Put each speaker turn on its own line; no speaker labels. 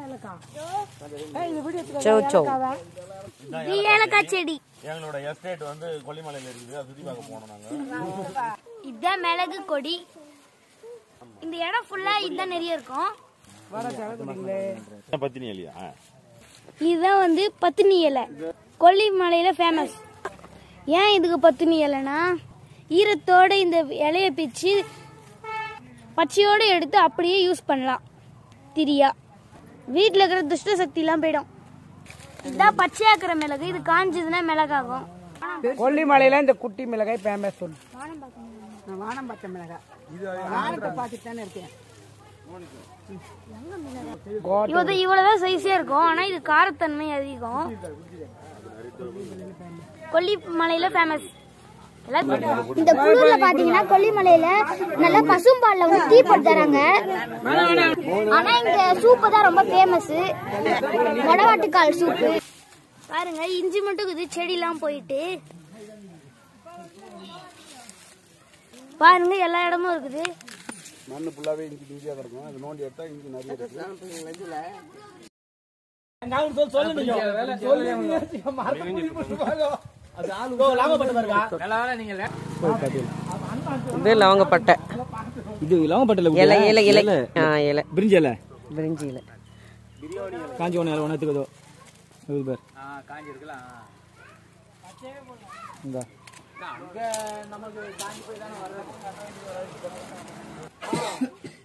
so so
இது ஏலக்காய் செடி
எங்களோட எஸ்டேட் வந்து கொல்லிமலையில இருக்குது அதை சுத்தி பார்க்க போனோம் நாங்க
இதுதான் மிளகு கொடி இந்த இடம் ஃபுல்லா இதுதான் நிறைய இருக்கும்
பத்தினி இல்லையா
இதுதான் வந்து பத்தினி இலை கொல்லிமலையில ஃபேமஸ் ஏன் இதுக்கு பத்தினி இலைனா ஈரத்தோட இந்த இலைய பிச்சு பச்சையோடு எடுத்து அப்படியே யூஸ் பண்ணலாம் திரியா வீட்டில் இருக்கிற துஷ்ட சக்திலாம் போயிடும் இதுதான் பச்சையா இருக்கிற மிளகு இது காஞ்சதுன்னா மிளகாகும்
கொல்லிமலையில இந்த குட்டி மிளகாய் ஃபேமஸ் சொல்லு வானம் பார்த்த மிளகாய் வானத்தை பார்த்துட்டு தானே இருக்கேன்
இவ்வளவு இவ்வளவுதான் சைஸே இருக்கும் ஆனா இது காரத்தன்மை அதிகம் கொல்லிமலையில ஃபேமஸ் இந்த குளிர்ல பாத்தீங்கன்னா கொல்லிமலையில நல்லா பசும்பால்ல வந்து டீ போட்டு தராங்க ஆனா இங்க சூப்பு தான் ரொம்ப ஃபேமஸ் மொடவாட்டுக்கால் சூப்பு பாருங்க இஞ்சி மட்டும் இருக்குது செடிலாம் போயிட்டு பாருங்க எல்லா இடமும் இருக்குது
மண்ணு ஃபுல்லாவே இஞ்சி இஞ்சியா கிடக்கும் அது நோண்டி எடுத்தா இஞ்சி நிறைய இருக்கு
இது லவங்கப்பட்டை
இது லவங்கப்பட்டில
இலை இலை இலை ஆ இலை
பிரிஞ்சி இலை
பிரிஞ்சி இலை
காஞ்சி ஒன்று இலை ஒன்று எடுத்துக்கதோ இது பேர் இந்தா
நமக்கு காஞ்சி போய் தானே வர்றது